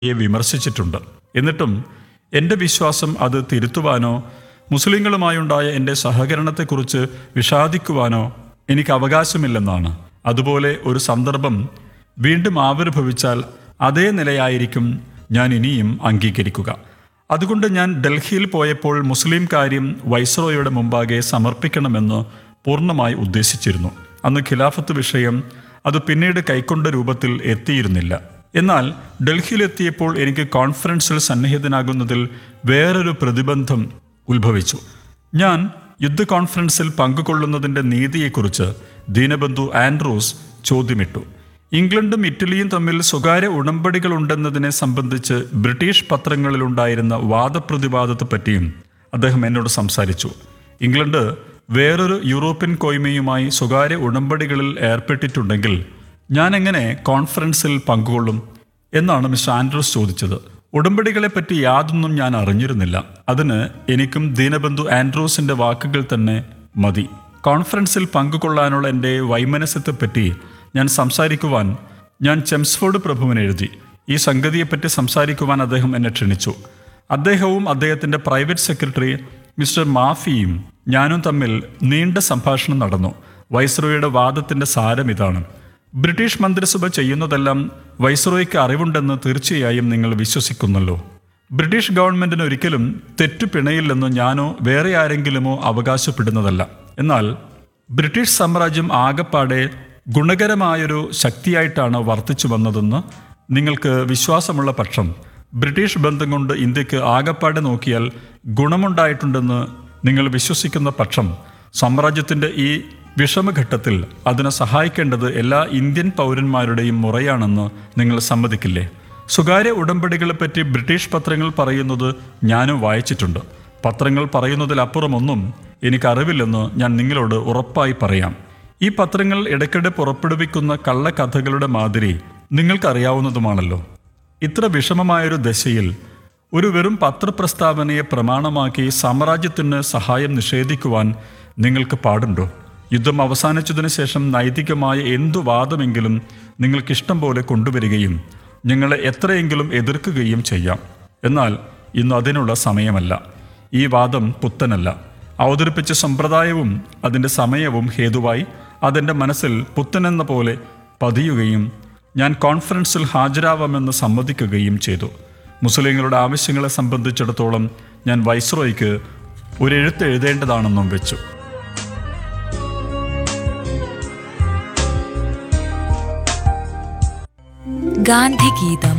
യെ വിമർശിച്ചിട്ടുണ്ട് എന്നിട്ടും എൻ്റെ വിശ്വാസം അത് തിരുത്തുവാനോ മുസ്ലിങ്ങളുമായുണ്ടായ എൻ്റെ സഹകരണത്തെക്കുറിച്ച് വിഷാദിക്കുവാനോ എനിക്ക് അവകാശമില്ലെന്നാണ് അതുപോലെ ഒരു സന്ദർഭം വീണ്ടും ആവിർഭവിച്ചാൽ അതേ നിലയായിരിക്കും ഞാൻ ഇനിയും അംഗീകരിക്കുക അതുകൊണ്ട് ഞാൻ ഡൽഹിയിൽ പോയപ്പോൾ മുസ്ലിം കാര്യം വൈസ്രോയുടെ മുമ്പാകെ സമർപ്പിക്കണമെന്ന് പൂർണ്ണമായി ഉദ്ദേശിച്ചിരുന്നു അന്ന് ഖിലാഫത്ത് വിഷയം അത് പിന്നീട് കൈക്കൊണ്ട രൂപത്തിൽ എത്തിയിരുന്നില്ല എന്നാൽ ഡൽഹിയിലെത്തിയപ്പോൾ എനിക്ക് കോൺഫറൻസിൽ സന്നിഹിതനാകുന്നതിൽ വേറൊരു പ്രതിബന്ധം ഉത്ഭവിച്ചു ഞാൻ യുദ്ധ കോൺഫറൻസിൽ പങ്കുകൊള്ളുന്നതിൻ്റെ നീതിയെക്കുറിച്ച് ദീനബന്ധു ആൻഡ്രൂസ് ചോദ്യമിട്ടു ഇംഗ്ലണ്ടും ഇറ്റലിയും തമ്മിൽ സ്വകാര്യ ഉടമ്പടികളുണ്ടെന്നതിനെ സംബന്ധിച്ച് ബ്രിട്ടീഷ് പത്രങ്ങളിലുണ്ടായിരുന്ന വാദപ്രതിവാദത്തെപ്പറ്റിയും അദ്ദേഹം എന്നോട് സംസാരിച്ചു ഇംഗ്ലണ്ട് വേറൊരു യൂറോപ്യൻ കോയ്മയുമായി സ്വകാര്യ ഉടമ്പടികളിൽ ഏർപ്പെട്ടിട്ടുണ്ടെങ്കിൽ ഞാൻ എങ്ങനെ കോൺഫറൻസിൽ പങ്കുകൊള്ളും എന്നാണ് മിസ്റ്റർ ആൻഡ്രൂസ് ചോദിച്ചത് ഉടമ്പടികളെപ്പറ്റി യാതൊന്നും ഞാൻ അറിഞ്ഞിരുന്നില്ല അതിന് എനിക്കും ദീനബന്ധു ആൻഡ്രൂസിന്റെ വാക്കുകൾ തന്നെ മതി കോൺഫറൻസിൽ പങ്കുകൊള്ളാനുള്ള എൻ്റെ വൈമനസ്യത്തെപ്പറ്റി ഞാൻ സംസാരിക്കുവാൻ ഞാൻ ചെംസ്ഫോർഡ് പ്രഭുവിന് എഴുതി ഈ സംഗതിയെപ്പറ്റി സംസാരിക്കുവാൻ അദ്ദേഹം എന്നെ ക്ഷണിച്ചു അദ്ദേഹവും അദ്ദേഹത്തിൻ്റെ പ്രൈവറ്റ് സെക്രട്ടറി മിസ്റ്റർ മാഫിയും ഞാനും തമ്മിൽ നീണ്ട സംഭാഷണം നടന്നു വൈസ്രോയുടെ വാദത്തിൻ്റെ സാരം ഇതാണ് ബ്രിട്ടീഷ് മന്ത്രിസഭ ചെയ്യുന്നതെല്ലാം വൈസ്രോയ്ക്ക് അറിവുണ്ടെന്ന് തീർച്ചയായും നിങ്ങൾ വിശ്വസിക്കുന്നല്ലോ ബ്രിട്ടീഷ് ഗവൺമെന്റിന് ഒരിക്കലും തെറ്റു പിണയില്ലെന്ന് ഞാനോ വേറെ ആരെങ്കിലുമോ അവകാശപ്പെടുന്നതല്ല എന്നാൽ ബ്രിട്ടീഷ് സാമ്രാജ്യം ആകപ്പാടെ ഗുണകരമായൊരു ശക്തിയായിട്ടാണ് വർത്തിച്ചു വന്നതെന്ന് നിങ്ങൾക്ക് വിശ്വാസമുള്ള പക്ഷം ബ്രിട്ടീഷ് ബന്ധം കൊണ്ട് ഇന്ത്യക്ക് ആകപ്പാടെ നോക്കിയാൽ ഗുണമുണ്ടായിട്ടുണ്ടെന്ന് നിങ്ങൾ വിശ്വസിക്കുന്ന പക്ഷം സാമ്രാജ്യത്തിൻ്റെ ഈ വിഷമഘട്ടത്തിൽ അതിനെ സഹായിക്കേണ്ടത് എല്ലാ ഇന്ത്യൻ പൗരന്മാരുടെയും മുറയാണെന്ന് നിങ്ങൾ സമ്മതിക്കില്ലേ സ്വകാര്യ ഉടമ്പടികളെപ്പറ്റി ബ്രിട്ടീഷ് പത്രങ്ങൾ പറയുന്നത് ഞാനും വായിച്ചിട്ടുണ്ട് പത്രങ്ങൾ പറയുന്നതിലപ്പുറമൊന്നും എനിക്കറിവില്ലെന്ന് ഞാൻ നിങ്ങളോട് ഉറപ്പായി പറയാം ഈ പത്രങ്ങൾ ഇടയ്ക്കിടെ പുറപ്പെടുവിക്കുന്ന കള്ളക്കഥകളുടെ മാതിരി നിങ്ങൾക്കറിയാവുന്നതുമാണല്ലോ ഇത്ര വിഷമമായൊരു ദശയിൽ ഒരു വെറും പത്രപ്രസ്താവനയെ പ്രമാണമാക്കി സാമ്രാജ്യത്തിന് സഹായം നിഷേധിക്കുവാൻ നിങ്ങൾക്ക് പാടുണ്ടോ യുദ്ധം അവസാനിച്ചതിന് ശേഷം നൈതികമായ എന്തു വാദമെങ്കിലും നിങ്ങൾക്കിഷ്ടം പോലെ കൊണ്ടുവരികയും ഞങ്ങളെ എത്രയെങ്കിലും എതിർക്കുകയും ചെയ്യാം എന്നാൽ ഇന്ന് അതിനുള്ള സമയമല്ല ഈ വാദം പുത്തനല്ല അവതരിപ്പിച്ച സമ്പ്രദായവും അതിൻ്റെ സമയവും ഹേതുവായി അതെൻ്റെ മനസ്സിൽ പുത്തനെന്ന പോലെ പതിയുകയും ഞാൻ കോൺഫറൻസിൽ ഹാജരാവാമെന്ന് സമ്മതിക്കുകയും ചെയ്തു മുസ്ലിങ്ങളുടെ ആവശ്യങ്ങളെ സംബന്ധിച്ചിടത്തോളം ഞാൻ വൈസ്രോയ്ക്ക് ഒരു എഴുത്ത് എഴുതേണ്ടതാണെന്നും വെച്ചു ഗാന്ധിഗീതം